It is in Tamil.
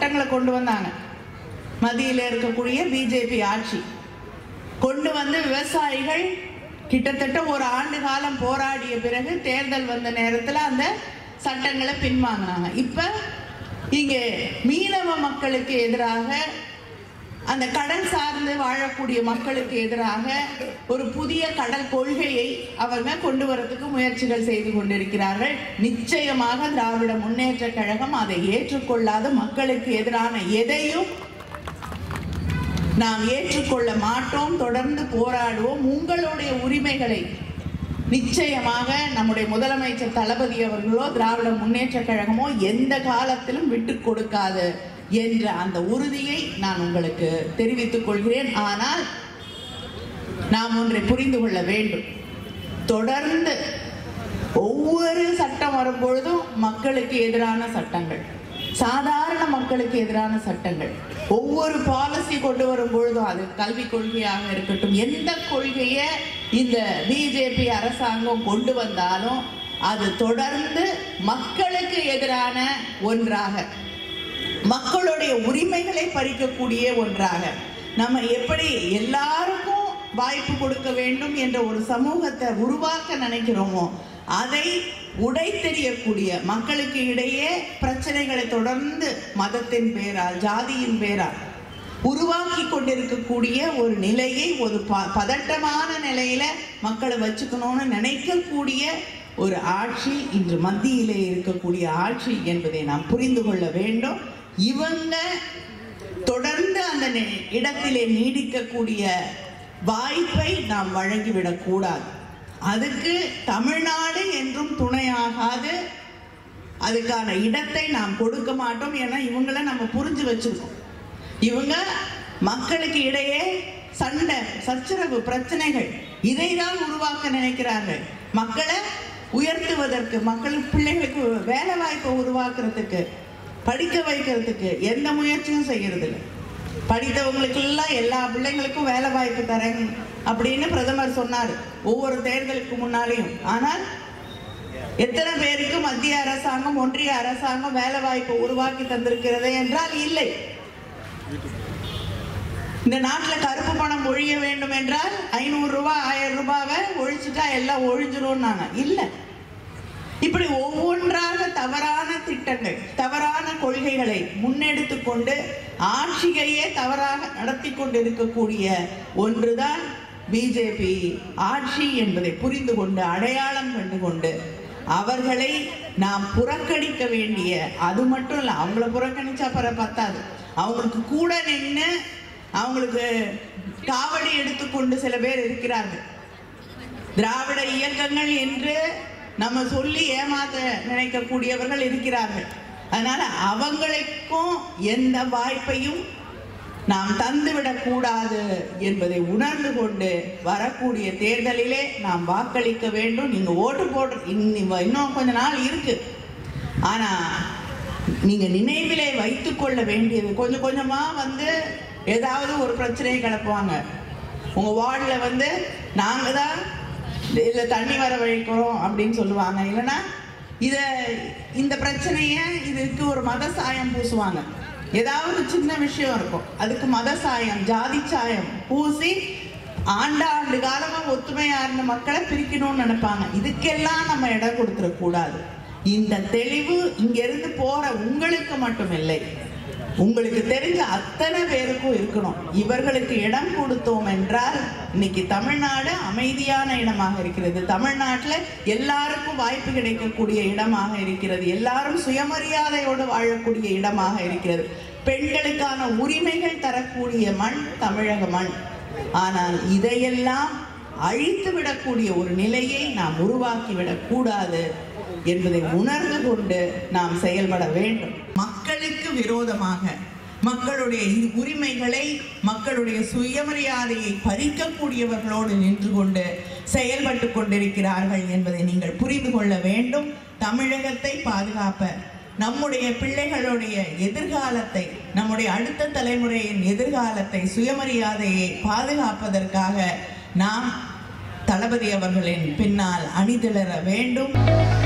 சட்டங்களை கொண்டு வந்தாங்க மத்தியில் இருக்கக்கூடிய பிஜேபி ஆட்சி கொண்டு வந்து விவசாயிகள் கிட்டத்தட்ட ஒரு ஆண்டு காலம் போராடிய பிறகு தேர்தல் வந்த நேரத்தில் அந்த சட்டங்களை பின்வாங்கினாங்க இப்போ இங்கே மீனவ மக்களுக்கு எதிராக அந்த கடல் சார்ந்து வாழக்கூடிய மக்களுக்கு எதிராக ஒரு புதிய கடல் கொள்கையை அவங்க கொண்டு வரதுக்கு முயற்சிகள் செய்து கொண்டிருக்கிறார்கள் நிச்சயமாக திராவிட முன்னேற்ற கழகம் அதை ஏற்றுக்கொள்ளாத மக்களுக்கு எதிரான எதையும் நாம் ஏற்றுக்கொள்ள மாட்டோம் தொடர்ந்து போராடுவோம் உங்களுடைய உரிமைகளை நிச்சயமாக நம்முடைய முதலமைச்சர் தளபதி அவர்களோ திராவிட முன்னேற்ற கழகமோ எந்த காலத்திலும் விட்டு கொடுக்காது என்ற அந்த உறுதியை நான் உங்களுக்கு தெரிவித்துக் கொள்கிறேன் ஆனால் நாம் ஒன்றை புரிந்து கொள்ள வேண்டும் தொடர்ந்து ஒவ்வொரு சட்டம் வரும்பொழுதும் மக்களுக்கு எதிரான சட்டங்கள் சாதாரண மக்களுக்கு எதிரான சட்டங்கள் ஒவ்வொரு பாலிசி கொண்டு வரும் பொழுதும் அது கல்விக் கொள்கையாக இருக்கட்டும் எந்த கொள்கையை இந்த பிஜேபி அரசாங்கம் கொண்டு வந்தாலும் அது தொடர்ந்து மக்களுக்கு எதிரான ஒன்றாக மக்களுடைய உரிமைகளை பறிக்கக்கூடிய ஒன்றாக நம்ம எப்படி எல்லாருக்கும் வாய்ப்பு கொடுக்க வேண்டும் என்ற ஒரு சமூகத்தை உருவாக்க நினைக்கிறோமோ அதை உடைத்தெறியக்கூடிய மக்களுக்கு இடையே பிரச்சனைகளை தொடர்ந்து மதத்தின் பேரால் ஜாதியின் பேரால் உருவாக்கி கொண்டிருக்கக்கூடிய ஒரு நிலையை ஒரு ப பதட்டமான நிலையில மக்களை வச்சுக்கணும்னு நினைக்கக்கூடிய ஒரு ஆட்சி இன்று மத்தியிலே இருக்கக்கூடிய ஆட்சி என்பதை நாம் புரிந்து கொள்ள வேண்டும் இவங்க தொடர்ந்து அந்த நி- இடத்திலே நீடிக்கக்கூடிய வாய்ப்பை நாம் வழங்கிவிடக் கூடாது அதுக்கு தமிழ்நாடு என்றும் துணையாகாது அதுக்கான இடத்தை நாம் கொடுக்க மாட்டோம் ஏன்னா இவங்கள நம்ம புரிஞ்சு வச்சிருக்கோம் இவங்க மக்களுக்கு இடையே சண்டை சச்சரவு பிரச்சனைகள் இதை தான் உருவாக்க நினைக்கிறார்கள் மக்களை உயர்த்துவதற்கு மக்கள் பிள்ளைகளுக்கு வேலை வாய்ப்பை உருவாக்குறதுக்கு படிக்க வைக்கிறதுக்கு எந்த முயற்சியும் செய்யறது இல்லை படித்தவங்களுக்கெல்லாம் எல்லா பிள்ளைங்களுக்கும் வேலை வாய்ப்பு தரேன் அப்படின்னு பிரதமர் சொன்னார் ஒவ்வொரு தேர்தலுக்கு முன்னாலேயும் ஆனால் எத்தனை பேருக்கு மத்திய அரசாங்கம் ஒன்றிய அரசாங்கம் வேலை வாய்ப்பு உருவாக்கி தந்திருக்கிறது என்றால் இல்லை இந்த நாட்டில் கருப்பு பணம் ஒழிய வேண்டும் என்றால் ஐநூறு ரூபாய் ஆயிரம் ரூபாவை ஒழிச்சுட்டா எல்லாம் ஒழிஞ்சிரும்னாங்க இல்லை இப்படி ஒவ்வொன்றாக தவறான திட்டங்கள் தவறான கொள்கைகளை முன்னெடுத்து கொண்டு ஆட்சியையே தவறாக நடத்தி கொண்டிருக்கக்கூடிய ஒன்றுதான் பிஜேபி ஆட்சி என்பதை புரிந்து கொண்டு அடையாளம் கண்டு கொண்டு அவர்களை நாம் புறக்கணிக்க வேண்டிய அது மட்டும் இல்லை அவங்கள புறக்கணிச்சா பிற பத்தாது அவங்களுக்கு கூட நின்று அவங்களுக்கு காவடி எடுத்துக்கொண்டு சில பேர் இருக்கிறார்கள் திராவிட இயக்கங்கள் என்று நம்ம சொல்லி ஏமாத்த நினைக்கக்கூடியவர்கள் இருக்கிறார்கள் அதனால அவங்களுக்கும் எந்த வாய்ப்பையும் நாம் தந்துவிடக் கூடாது என்பதை உணர்ந்து கொண்டு வரக்கூடிய தேர்தலிலே நாம் வாக்களிக்க வேண்டும் நீங்க ஓட்டு போட்டு இன்னி- இன்னும் கொஞ்ச நாள் இருக்கு ஆனா நீங்க நினைவிலே வைத்துக்கொள்ள வேண்டியது கொஞ்சம் கொஞ்சமா வந்து ஏதாவது ஒரு பிரச்சனையை கிளப்புவாங்க உங்க வார்டில் வந்து நாங்க தான் இல்ல தண்ணி வர வைக்கிறோம் அப்படின்னு சொல்லுவாங்க இல்லைன்னா இத இந்த பிரச்சனைய இதுக்கு ஒரு மத சாயம் பூசுவாங்க ஏதாவது சின்ன விஷயம் இருக்கும் அதுக்கு மத சாயம் ஜாதி சாயம் பூசி ஆண்டாண்டு காலமா ஒத்துமையா இருந்த மக்களை பிரிக்கணும்னு நினைப்பாங்க இதுக்கெல்லாம் நம்ம இடம் கொடுத்துட கூடாது இந்த தெளிவு இங்க இருந்து போற உங்களுக்கு மட்டும் இல்லை உங்களுக்கு தெரிஞ்ச அத்தனை பேருக்கும் இருக்கணும் இவர்களுக்கு இடம் கொடுத்தோம் என்றால் இன்னைக்கு தமிழ்நாடு அமைதியான இடமாக இருக்கிறது தமிழ்நாட்டில் எல்லாருக்கும் வாய்ப்பு கிடைக்கக்கூடிய இடமாக இருக்கிறது எல்லாரும் சுயமரியாதையோடு வாழக்கூடிய இடமாக இருக்கிறது பெண்களுக்கான உரிமைகள் தரக்கூடிய மண் தமிழக மண் ஆனால் இதையெல்லாம் அழித்து விடக்கூடிய ஒரு நிலையை நாம் உருவாக்கி விடக்கூடாது என்பதை உணர்ந்து கொண்டு நாம் செயல்பட வேண்டும் மக்களுக்கு விரோதமாக மக்களுடைய இ- உரிமைகளை மக்களுடைய சுயமரியாதையை பறிக்கக்கூடியவர்களோடு நின்று கொண்டு செயல்பட்டு கொண்டிருக்கிறார்கள் என்பதை நீங்கள் புரிந்து கொள்ள வேண்டும் தமிழகத்தை பாதுகாப்ப நம்முடைய பிள்ளைகளுடைய எதிர்காலத்தை நம்முடைய அடுத்த தலைமுறையின் எதிர்காலத்தை சுயமரியாதையை பாதுகாப்பதற்காக நாம் தளபதி அவர்களின் பின்னால் அணிதிரள வேண்டும்